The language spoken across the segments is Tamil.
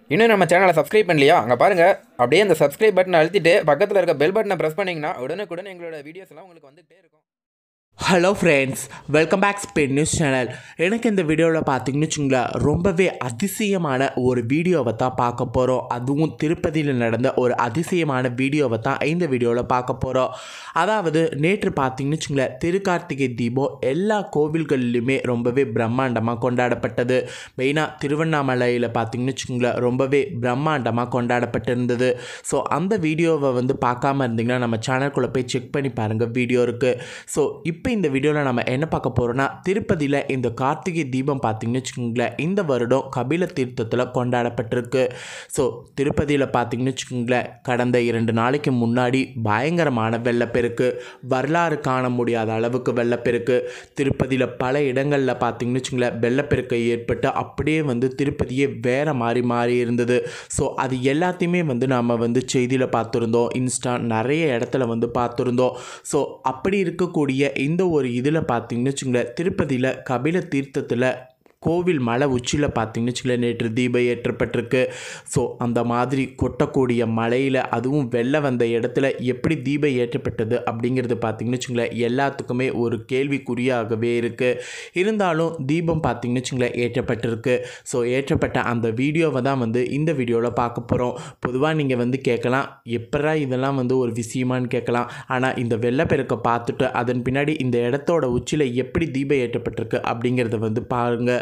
இன்னும் நம்ம சேனலை சப்ஸ்கிரைப் பண்ணலையா அங்கே பாருங்கள் அப்படியே அந்த சப்ஸ்கிரைப் பட்டனை அழுத்திட்டு பக்கத்தில் இருக்க பெல் பட்டனை ப்ரெஸ் பண்ணிங்கன்னா உடனுக்குடன் எங்களோட வீடியோஸ் எல்லாம் உங்களுக்கு வந்துகிட்டே இருக்கும் hello friends welcome back Spain news channel எனக்கு இந்த வீடியோவில் பார்த்தீங்கன்னு வச்சுங்களேன் ரொம்பவே அதிசயமான ஒரு வீடியோவை தான் பார்க்க போகிறோம் அதுவும் திருப்பதியில் நடந்த ஒரு அதிசயமான வீடியோவை தான் இந்த வீடியோவில் பார்க்க போகிறோம் அதாவது நேற்று பார்த்தீங்கன்னு வச்சுங்களேன் திருக்கார்த்திகை தீபம் எல்லா கோவில்கள்லையுமே ரொம்பவே பிரம்மாண்டமாக கொண்டாடப்பட்டது மெயினாக திருவண்ணாமலையில் பார்த்தீங்கன்னு வச்சுங்களேன் ரொம்பவே பிரம்மாண்டமாக கொண்டாடப்பட்டிருந்தது ஸோ அந்த வீடியோவை வந்து பார்க்காம இருந்தீங்கன்னா நம்ம சேனல்குள்ளே போய் செக் பண்ணி பாருங்கள் வீடியோ இருக்குது ஸோ இப்போ இந்த வீடியோவில் நம்ம என்ன பார்க்க போகிறோம்னா திருப்பதியில் இந்த கார்த்திகை தீபம் பார்த்தீங்கன்னு வச்சுக்கோங்களேன் இந்த வருடம் கபில தீர்த்தத்தில் கொண்டாடப்பட்டிருக்கு ஸோ திருப்பதியில் பார்த்தீங்கன்னு வச்சுக்கோங்களேன் கடந்த இரண்டு நாளைக்கு முன்னாடி பயங்கரமான வெள்ளப்பெருக்கு வரலாறு காண முடியாத அளவுக்கு வெள்ளப்பெருக்கு திருப்பதியில் பல இடங்களில் பார்த்தீங்கன்னு வச்சுங்களேன் வெள்ளப்பெருக்கை ஏற்பட்டு அப்படியே வந்து திருப்பதியே வேற மாதிரி மாறி இருந்தது ஸோ அது எல்லாத்தையுமே வந்து நாம் வந்து செய்தியில் பார்த்துருந்தோம் இன்ஸ்டா நிறைய இடத்துல வந்து பார்த்துருந்தோம் ஸோ அப்படி இருக்கக்கூடிய இந்த ஒரு இதில் பார்த்தீங்கன்னு வச்சுங்களேன் திருப்பதியில் கபில தீர்த்தத்தில் கோவில் மலை உச்சியில் பார்த்தீங்கன்னு வச்சுங்களேன் நேற்று தீபம் ஏற்றப்பட்டிருக்கு ஸோ அந்த மாதிரி கொட்டக்கூடிய மலையில் அதுவும் வெள்ளம் வந்த இடத்துல எப்படி தீபம் ஏற்றப்பட்டது அப்படிங்கிறது பார்த்தீங்கன்னு வச்சுங்களேன் எல்லாத்துக்குமே ஒரு கேள்விக்குறியாகவே இருக்குது இருந்தாலும் தீபம் பார்த்தீங்கன்னு வச்சுங்களேன் ஏற்றப்பட்டிருக்கு ஸோ ஏற்றப்பட்ட அந்த வீடியோவை தான் வந்து இந்த வீடியோவில் பார்க்க போகிறோம் பொதுவாக நீங்கள் வந்து கேட்கலாம் எப்படா இதெல்லாம் வந்து ஒரு விஷயமான்னு கேட்கலாம் ஆனால் இந்த வெள்ளப்பெருக்கை பார்த்துட்டு அதன் பின்னாடி இந்த இடத்தோட உச்சியில் எப்படி தீபம் ஏற்றப்பட்டிருக்கு அப்படிங்கிறத வந்து பாருங்கள்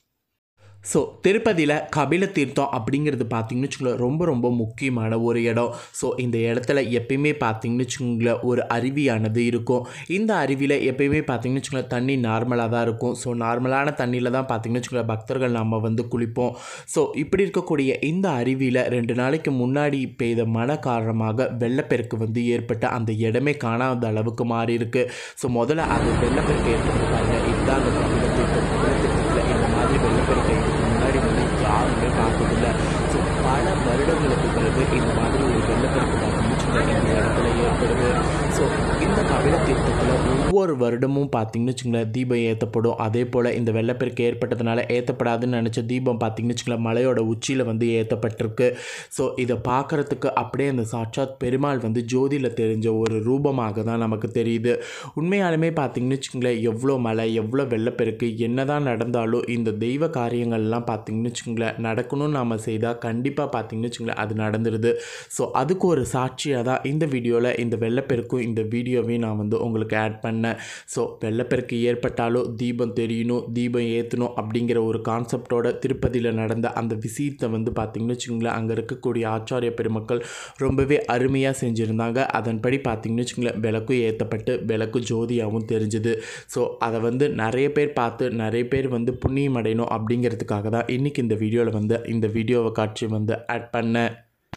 ஸோ திருப்பதியில் கபில தீர்த்தம் அப்படிங்கிறது பார்த்தீங்கன்னு வச்சுக்கோங்களேன் ரொம்ப ரொம்ப முக்கியமான ஒரு இடம் ஸோ இந்த இடத்துல எப்பயுமே பார்த்தீங்கன்னு வச்சுக்கோங்களேன் ஒரு அருவியானது இருக்கும் இந்த அருவியில் எப்பயுமே பார்த்தீங்கன்னு வச்சுக்கோங்களேன் தண்ணி நார்மலாக தான் இருக்கும் ஸோ நார்மலான தண்ணியில் தான் பார்த்தீங்கன்னு வச்சுக்கோங்களேன் பக்தர்கள் நம்ம வந்து குளிப்போம் ஸோ இப்படி இருக்கக்கூடிய இந்த அருவியில் ரெண்டு நாளைக்கு முன்னாடி பெய்த மழை காரணமாக வெள்ளப்பெருக்கு வந்து ஏற்பட்டு அந்த இடமே காணாத அளவுக்கு மாறி இருக்கு ஸோ முதல்ல அது வெள்ளப்பெருக்கு ஏற்பட்டிருக்காங்க இதுதான் அந்த கபில தீர்த்தம் கபில தீர்த்தத்தில் இந்த மாதிரி வெள்ளப்பெருக்கை இதுக்கு முன்னாடி வந்து யாருமே பார்த்ததில்லை ஸோ பல வருடங்களுக்கு பிறகு இந்த மாதிரி ஒரு வெள்ளப்பெருக்கு பார்த்தீங்கன்னு இந்த இடத்துல ஏற்படுது ஸோ இந்த கபில தீர்த்தத்தில் ஒவ்வொரு வருடமும் பார்த்தீங்கன்னு வச்சுங்களேன் தீபம் ஏற்றப்படும் அதே போல் இந்த வெள்ளப்பெருக்கு ஏற்பட்டதுனால ஏற்றப்படாதுன்னு நினச்ச தீபம் பார்த்தீங்கன்னு வச்சுங்களேன் மலையோட உச்சியில் வந்து ஏற்றப்பட்டிருக்கு ஸோ இதை பார்க்குறதுக்கு அப்படியே அந்த சாட்சாத் பெருமாள் வந்து ஜோதியில் தெரிஞ்ச ஒரு ரூபமாக தான் நமக்கு தெரியுது உண்மையாலுமே பார்த்தீங்கன்னு வச்சுங்களேன் எவ்வளோ மழை எவ்வளோ வெள்ளப்பெருக்கு என்னதான் நடந்தாலும் இந்த தெய்வ காரியங்கள்லாம் பார்த்தீங்கன்னு வச்சுங்களேன் நடக்கணும்னு நாம் செய்தால் கண்டிப்பாக பார்த்தீங்கன்னு வச்சுங்களேன் அது நடந்துருது ஸோ அதுக்கு ஒரு சாட்சியாக தான் இந்த வீடியோவில் இந்த வெள்ளப்பெருக்கும் இந்த வீடியோவையும் நான் வந்து உங்களுக்கு ஆட் பண்ணேன் ஸோ வெள்ளப்பெருக்கு ஏற்பட்டாலும் தீபம் தெரியணும் தீபம் ஏற்றணும் அப்படிங்கிற ஒரு கான்செப்டோட திருப்பதியில் நடந்த அந்த விஷயத்தை வந்து பார்த்திங்கன்னு வச்சுங்களேன் அங்கே இருக்கக்கூடிய ஆச்சாரிய பெருமக்கள் ரொம்பவே அருமையாக செஞ்சுருந்தாங்க அதன்படி பார்த்திங்கன்னு வச்சுங்களேன் விளக்கும் ஏற்றப்பட்டு விளக்கு ஜோதியாகவும் தெரிஞ்சுது ஸோ அதை வந்து நிறைய பேர் பார்த்து நிறைய பேர் வந்து புண்ணியம் அடையணும் அப்படிங்கிறதுக்காக தான் இன்றைக்கி இந்த வீடியோவில் வந்து இந்த வீடியோவை காட்சி வந்து ஆட் பண்ணேன்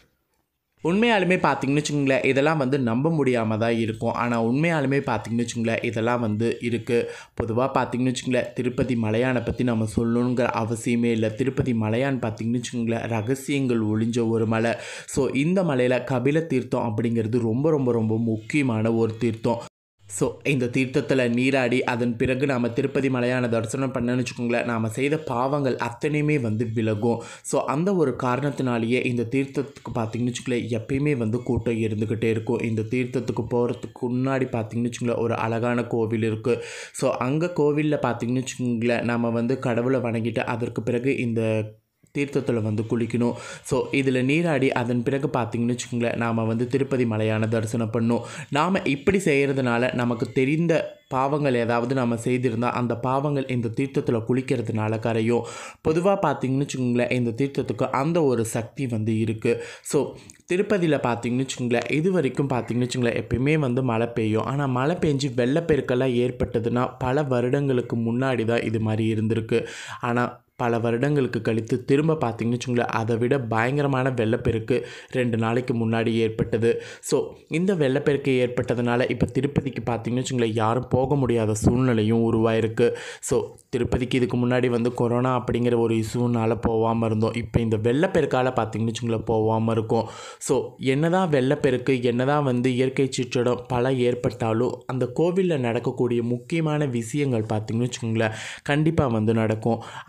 உண்மையாலுமே பார்த்தீங்கன்னு வச்சுங்களேன் இதெல்லாம் வந்து நம்ப முடியாமல் தான் இருக்கும் ஆனால் உண்மையாலுமே பார்த்தீங்கன்னு வச்சுங்களேன் இதெல்லாம் வந்து இருக்குது பொதுவாக பார்த்தீங்கன்னு வச்சுங்களேன் திருப்பதி மலையானை பற்றி நம்ம சொல்லணுங்கிற அவசியமே இல்லை திருப்பதி மலையான் பார்த்தீங்கன்னு வச்சுங்களேன் ரகசியங்கள் ஒளிஞ்ச ஒரு மலை ஸோ இந்த மலையில் கபில தீர்த்தம் அப்படிங்கிறது ரொம்ப ரொம்ப ரொம்ப முக்கியமான ஒரு தீர்த்தம் ஸோ இந்த தீர்த்தத்தில் நீராடி அதன் பிறகு நாம் திருப்பதி மலையான தரிசனம் பண்ணன்னு வச்சுக்கோங்களேன் நாம் செய்த பாவங்கள் அத்தனையுமே வந்து விலகும் ஸோ அந்த ஒரு காரணத்தினாலேயே இந்த தீர்த்தத்துக்கு பார்த்தீங்கன்னு வச்சுக்கோங்களேன் எப்பயுமே வந்து கூட்டம் இருந்துக்கிட்டே இருக்கும் இந்த தீர்த்தத்துக்கு போகிறதுக்கு முன்னாடி பார்த்தீங்கன்னு வச்சுக்கோங்களேன் ஒரு அழகான கோவில் இருக்குது ஸோ அங்கே கோவிலில் பார்த்தீங்கன்னு வச்சுக்கோங்களேன் நம்ம வந்து கடவுளை வணங்கிட்டு அதற்கு பிறகு இந்த தீர்த்தத்தில் வந்து குளிக்கணும் ஸோ இதில் நீராடி அதன் பிறகு பார்த்தீங்கன்னு வச்சுக்கோங்களேன் நாம் வந்து திருப்பதி மலையான தரிசனம் பண்ணோம் நாம் இப்படி செய்கிறதுனால நமக்கு தெரிந்த பாவங்கள் ஏதாவது நம்ம செய்திருந்தால் அந்த பாவங்கள் இந்த தீர்த்தத்தில் குளிக்கிறதுனால கரையும் பொதுவாக பார்த்தீங்கன்னு வச்சுக்கோங்களேன் இந்த தீர்த்தத்துக்கு அந்த ஒரு சக்தி வந்து இருக்குது ஸோ திருப்பதியில் பார்த்தீங்கன்னு வச்சுக்கோங்களேன் இது வரைக்கும் பார்த்தீங்கன்னு வச்சுக்கோங்களேன் எப்பயுமே வந்து மழை பெய்யும் ஆனால் மழை பெஞ்சு வெள்ளப்பெருக்கெல்லாம் ஏற்பட்டதுன்னா பல வருடங்களுக்கு முன்னாடி தான் இது மாதிரி இருந்திருக்கு ஆனால் பல வருடங்களுக்கு கழித்து திரும்ப பார்த்தீங்கன்னு வச்சுங்களேன் அதை விட பயங்கரமான வெள்ளப்பெருக்கு ரெண்டு நாளைக்கு முன்னாடி ஏற்பட்டது ஸோ இந்த வெள்ளப்பெருக்கு ஏற்பட்டதுனால இப்போ திருப்பதிக்கு பார்த்தீங்கன்னு வச்சுங்களேன் யாரும் போக முடியாத சூழ்நிலையும் உருவாயிருக்கு ஸோ திருப்பதிக்கு இதுக்கு முன்னாடி வந்து கொரோனா அப்படிங்கிற ஒரு இஷ்யூனால் போகாமல் இருந்தோம் இப்போ இந்த வெள்ளப்பெருக்கால் பார்த்தீங்கன்னு வச்சுங்களேன் போகாமல் இருக்கும் ஸோ என்னதான் வெள்ளப்பெருக்கு என்னதான் வந்து இயற்கை சீற்றடம் பல ஏற்பட்டாலும் அந்த கோவிலில் நடக்கக்கூடிய முக்கியமான விஷயங்கள் பார்த்தீங்கன்னு வச்சுக்கோங்களேன் கண்டிப்பாக வந்து நடக்கும் அது மாதிரி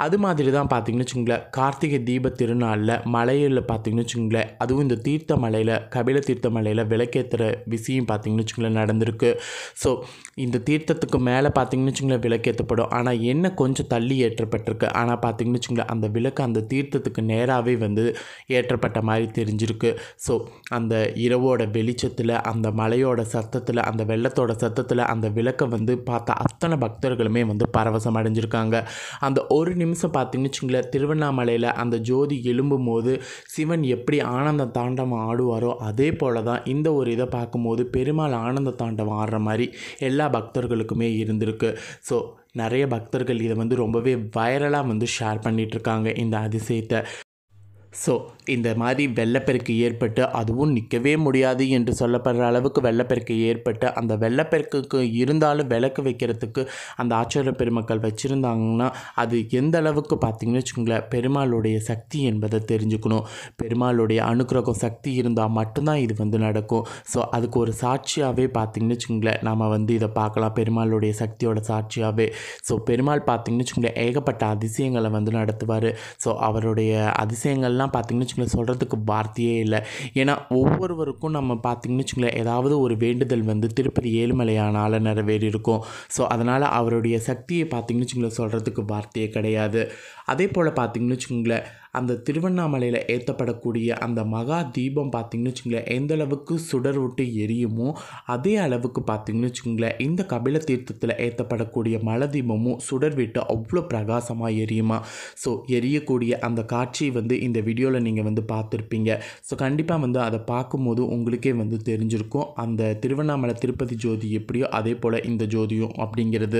மாதிரி தான் பார்த்தீங்கன்னு வச்சுங்களேன் கார்த்திகை தீப திருநாளில் மலையில் பார்த்தீங்கன்னு வச்சுங்களேன் அதுவும் இந்த தீர்த்த மலையில் கபில தீர்த்த மலையில் விளக்கேற்றுற விஷயம் பார்த்தீங்கன்னு வச்சுங்களேன் நடந்திருக்கு ஸோ இந்த தீர்த்தத்துக்கு மேலே பார்த்தீங்கன்னு வச்சுங்களேன் விளக்கேற்றப்படும் ஆனால் என்ன கொஞ்சம் தள்ளி ஏற்றப்பட்டிருக்கு ஆனால் பார்த்தீங்கன்னு வச்சுங்களேன் அந்த விளக்கு அந்த தீர்த்தத்துக்கு நேராகவே வந்து ஏற்றப்பட்ட மாதிரி தெரிஞ்சிருக்கு ஸோ அந்த இரவோட வெளிச்சத்தில் அந்த மலையோட சத்தத்தில் அந்த வெள்ளத்தோட சத்தத்தில் அந்த விளக்கை வந்து பார்த்த அத்தனை பக்தர்களுமே வந்து பரவசம் அடைஞ்சிருக்காங்க அந்த ஒரு நிமிஷம் பார்த்தீங்கன்னு வச்சுங்களேன் திருவண்ணாமலையில் அந்த ஜோதி எழும்பும் போது சிவன் எப்படி ஆனந்த தாண்டவம் ஆடுவாரோ அதே போல தான் இந்த ஒரு இதை பார்க்கும்போது பெருமாள் ஆனந்த தாண்டவம் ஆடுற மாதிரி எல்லா பக்தர்களுக்குமே இருந்திருக்கு ஸோ நிறைய பக்தர்கள் இதை வந்து ரொம்பவே வைரலாக வந்து ஷேர் பண்ணிகிட்ருக்காங்க இந்த அதிசயத்தை ஸோ இந்த மாதிரி வெள்ளப்பெருக்கு ஏற்பட்டு அதுவும் நிற்கவே முடியாது என்று சொல்லப்படுற அளவுக்கு வெள்ளப்பெருக்கு ஏற்பட்டு அந்த வெள்ளப்பெருக்குக்கு இருந்தாலும் விளக்கு வைக்கிறதுக்கு அந்த ஆச்சார பெருமக்கள் வச்சுருந்தாங்கன்னா அது எந்த அளவுக்கு பார்த்தீங்கன்னு வச்சுக்கோங்களேன் பெருமாளுடைய சக்தி என்பதை தெரிஞ்சுக்கணும் பெருமாளுடைய அனுக்கிரகம் சக்தி இருந்தால் மட்டும்தான் இது வந்து நடக்கும் ஸோ அதுக்கு ஒரு சாட்சியாகவே பார்த்தீங்கன்னு வச்சுக்கோங்களேன் நம்ம வந்து இதை பார்க்கலாம் பெருமாளுடைய சக்தியோட சாட்சியாகவே ஸோ பெருமாள் பார்த்தீங்கன்னு வச்சுக்கோங்களேன் ஏகப்பட்ட அதிசயங்களை வந்து நடத்துவார் ஸோ அவருடைய அதிசயங்கள்லாம் பார்த்தீங்கன்னு வச்சுக்கோங்களேன் சொல்கிறதுக்கு வார்த்தையே இல்லை ஏன்னா ஒவ்வொருவருக்கும் நம்ம பார்த்தீங்கன்னு வச்சுக்கோங்களேன் ஏதாவது ஒரு வேண்டுதல் வந்து திருப்பதி ஏழுமலையானால் நிறைவேறி இருக்கும் ஸோ அதனால் அவருடைய சக்தியை பார்த்தீங்கன்னு வச்சுக்கோங்களேன் சொல்கிறதுக்கு வார்த்தையே கிடையாது அதே போல் பார்த்தீங்கன்னு வச்சுக்கோங்களேன் அந்த திருவண்ணாமலையில் ஏற்றப்படக்கூடிய அந்த மகா தீபம் பார்த்தீங்கன்னு வச்சுக்கோங்களேன் எந்த அளவுக்கு சுடர் விட்டு எரியுமோ அதே அளவுக்கு பார்த்தீங்கன்னு வச்சுக்கோங்களேன் இந்த கபில தீர்த்தத்தில் ஏற்றப்படக்கூடிய மலை தீபமும் சுடர் விட்டு அவ்வளோ பிரகாசமாக எரியுமா ஸோ எரியக்கூடிய அந்த காட்சி வந்து இந்த வீடியோவில் நீங்கள் வந்து பார்த்துருப்பீங்க ஸோ கண்டிப்பாக வந்து அதை பார்க்கும்போது உங்களுக்கே வந்து தெரிஞ்சிருக்கும் அந்த திருவண்ணாமலை திருப்பதி ஜோதி எப்படியோ அதே போல் இந்த ஜோதியும் அப்படிங்கிறது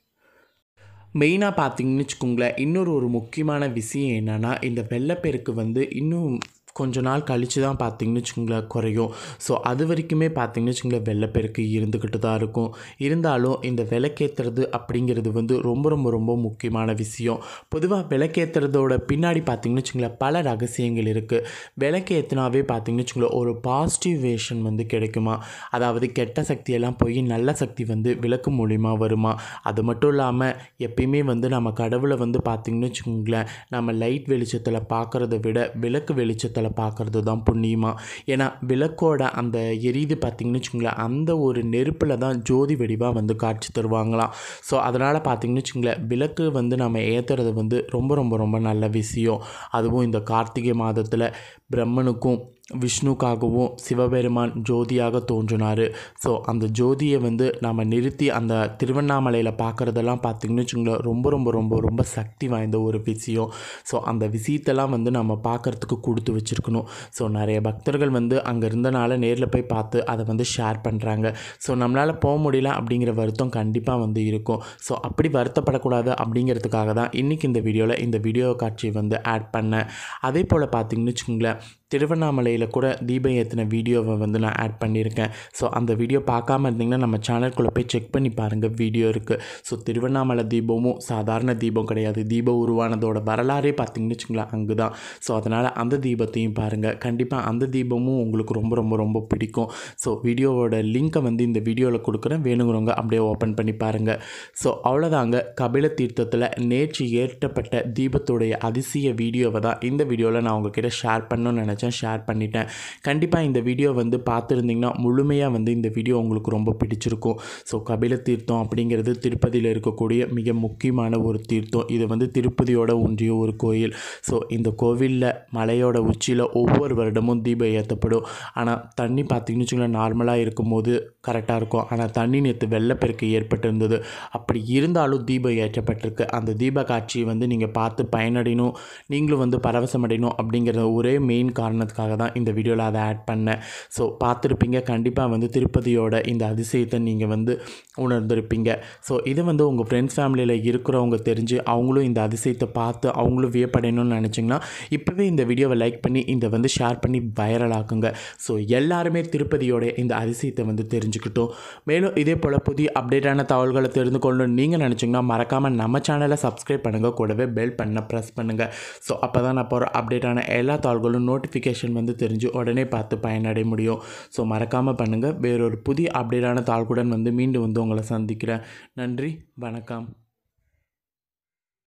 மெயினாக பார்த்தீங்கன்னு வச்சுக்கோங்களேன் இன்னொரு ஒரு முக்கியமான விஷயம் என்னென்னா இந்த வெள்ளப்பெருக்கு வந்து இன்னும் கொஞ்ச நாள் கழித்து தான் பார்த்தீங்கன்னு வச்சுக்கோங்களேன் குறையும் ஸோ அது வரைக்குமே பார்த்தீங்கன்னு வச்சுக்கோங்களேன் வெள்ளப்பெருக்கு இருந்துக்கிட்டு தான் இருக்கும் இருந்தாலும் இந்த விளக்கேற்றுறது அப்படிங்கிறது வந்து ரொம்ப ரொம்ப ரொம்ப முக்கியமான விஷயம் பொதுவாக விளக்கேற்றுறதோட பின்னாடி பார்த்தீங்கன்னு வச்சுக்கோங்களேன் பல ரகசியங்கள் இருக்குது விளக்கேற்றினாவே பார்த்தீங்கன்னு வச்சுக்கோங்களேன் ஒரு பாசிட்டிவேஷன் வந்து கிடைக்குமா அதாவது கெட்ட சக்தியெல்லாம் போய் நல்ல சக்தி வந்து விளக்கு மூலிமா வருமா அது மட்டும் இல்லாமல் எப்பயுமே வந்து நம்ம கடவுளை வந்து பார்த்திங்கன்னு வச்சுக்கோங்களேன் நம்ம லைட் வெளிச்சத்தில் பார்க்குறத விட விளக்கு வெளிச்சத்தில் பார்க்குறது தான் புண்ணியமா ஏன்னா விளக்கோட அந்த எரியுது பார்த்திங்கன்னு வச்சுக்கோங்களேன் அந்த ஒரு நெருப்பில் தான் ஜோதி வெடிவாக வந்து காட்சி தருவாங்களாம் ஸோ அதனால் பார்த்திங்கன்னு வச்சுக்கோங்களேன் விளக்கு வந்து நம்ம ஏற்றுறது வந்து ரொம்ப ரொம்ப ரொம்ப நல்ல விஷயம் அதுவும் இந்த கார்த்திகை மாதத்தில் பிரம்மனுக்கும் விஷ்ணுக்காகவும் சிவபெருமான் ஜோதியாக தோன்றினார் ஸோ அந்த ஜோதியை வந்து நம்ம நிறுத்தி அந்த திருவண்ணாமலையில் பார்க்குறதெல்லாம் பார்த்திங்கன்னு வச்சுங்களேன் ரொம்ப ரொம்ப ரொம்ப ரொம்ப சக்தி வாய்ந்த ஒரு விஷயம் ஸோ அந்த விஷயத்தெல்லாம் வந்து நம்ம பார்க்குறதுக்கு கொடுத்து வச்சுருக்கணும் ஸோ நிறைய பக்தர்கள் வந்து அங்கே இருந்தனால நேரில் போய் பார்த்து அதை வந்து ஷேர் பண்ணுறாங்க ஸோ நம்மளால் போக முடியல அப்படிங்கிற வருத்தம் கண்டிப்பாக வந்து இருக்கும் ஸோ அப்படி வருத்தப்படக்கூடாது அப்படிங்கிறதுக்காக தான் இன்றைக்கி இந்த வீடியோவில் இந்த வீடியோ காட்சியை வந்து ஆட் பண்ணேன் அதே போல் பார்த்திங்கன்னு வச்சுங்களேன் திருவண்ணாமலையில் கூட தீபம் ஏற்றின வீடியோவை வந்து நான் ஆட் பண்ணியிருக்கேன் ஸோ அந்த வீடியோ பார்க்காம இருந்தீங்கன்னா நம்ம சேனல்குள்ளே போய் செக் பண்ணி பாருங்கள் வீடியோ இருக்குது ஸோ திருவண்ணாமலை தீபமும் சாதாரண தீபம் கிடையாது தீபம் உருவானதோட வரலாறே பார்த்தீங்கன்னு வச்சுங்களேன் அங்கே தான் ஸோ அதனால் அந்த தீபத்தையும் பாருங்கள் கண்டிப்பாக அந்த தீபமும் உங்களுக்கு ரொம்ப ரொம்ப ரொம்ப பிடிக்கும் ஸோ வீடியோவோட லிங்க்கை வந்து இந்த வீடியோவில் கொடுக்குறேன் வேணுங்கிறவங்க அப்படியே ஓப்பன் பண்ணி பாருங்கள் ஸோ அவ்வளோதாங்க கபில தீர்த்தத்தில் நேற்று ஏற்றப்பட்ட தீபத்துடைய அதிசய வீடியோவை தான் இந்த வீடியோவில் நான் உங்ககிட்ட ஷேர் பண்ணணும்னு நினச்சேன் ஷேர் பண்ணிட்டேன் கண்டிப்பாக இந்த வீடியோ வந்து பார்த்துருந்தீங்கன்னா முழுமையாக வந்து இந்த வீடியோ உங்களுக்கு ரொம்ப பிடிச்சிருக்கும் ஸோ கபில தீர்த்தம் அப்படிங்கிறது திருப்பதியில் இருக்கக்கூடிய மிக முக்கியமான ஒரு தீர்த்தம் இது வந்து திருப்பதியோட ஒன்றிய ஒரு கோயில் ஸோ இந்த கோவிலில் மலையோட உச்சியில் ஒவ்வொரு வருடமும் தீபம் ஏற்றப்படும் ஆனால் தண்ணி பார்த்தீங்கன்னு வச்சுக்கோங்களேன் நார்மலாக இருக்கும்போது கரெக்டாக இருக்கும் ஆனால் தண்ணி நேற்று வெள்ளப்பெருக்கு ஏற்பட்டிருந்தது அப்படி இருந்தாலும் தீபம் ஏற்றப்பட்டிருக்கு அந்த தீப காட்சியை வந்து நீங்கள் பார்த்து பயனடையணும் நீங்களும் வந்து பரவசமடையணும் அப்படிங்கிற ஒரே மெயின் காரணத்துக்காக தான் இந்த வீடியோவில் அதை ஆட் பண்ணேன் ஸோ பார்த்துருப்பீங்க கண்டிப்பாக வந்து திருப்பதியோட இந்த அதிசயத்தை நீங்கள் வந்து உணர்ந்திருப்பீங்க ஸோ இது வந்து உங்கள் ஃப்ரெண்ட்ஸ் ஃபேமிலியில் இருக்கிறவங்க தெரிஞ்சு அவங்களும் இந்த அதிசயத்தை பார்த்து அவங்களும் வியப்படையணும்னு நினச்சிங்கன்னா இப்போவே இந்த வீடியோவை லைக் பண்ணி இந்த வந்து ஷேர் பண்ணி வைரல் ஆக்குங்க ஸோ எல்லாருமே திருப்பதியோட இந்த அதிசயத்தை வந்து தெரிஞ்சுக்கிட்டோம் மேலும் இதே போல் புதிய அப்டேட்டான தகவல்களை தெரிந்து கொள்ளணும் நீங்கள் நினச்சிங்கன்னா மறக்காமல் நம்ம சேனலை சப்ஸ்கிரைப் பண்ணுங்கள் கூடவே பெல் பண்ண ப்ரெஸ் பண்ணுங்கள் ஸோ அப்போ தான் நான் போகிற அப்டேட்டான எல்லா தகவல்களும் நோட்டிஃபிகேஷன் வந்து தெரிஞ்சு உடனே பார்த்து பயனடைய முடியும் ஸோ மறக்காமல் பண்ணுங்கள் வேறொரு புதிய அப்டேட்டான தாள்களுடன் வந்து மீண்டும் வந்து உங்களை சந்திக்கிறேன் நன்றி வணக்கம்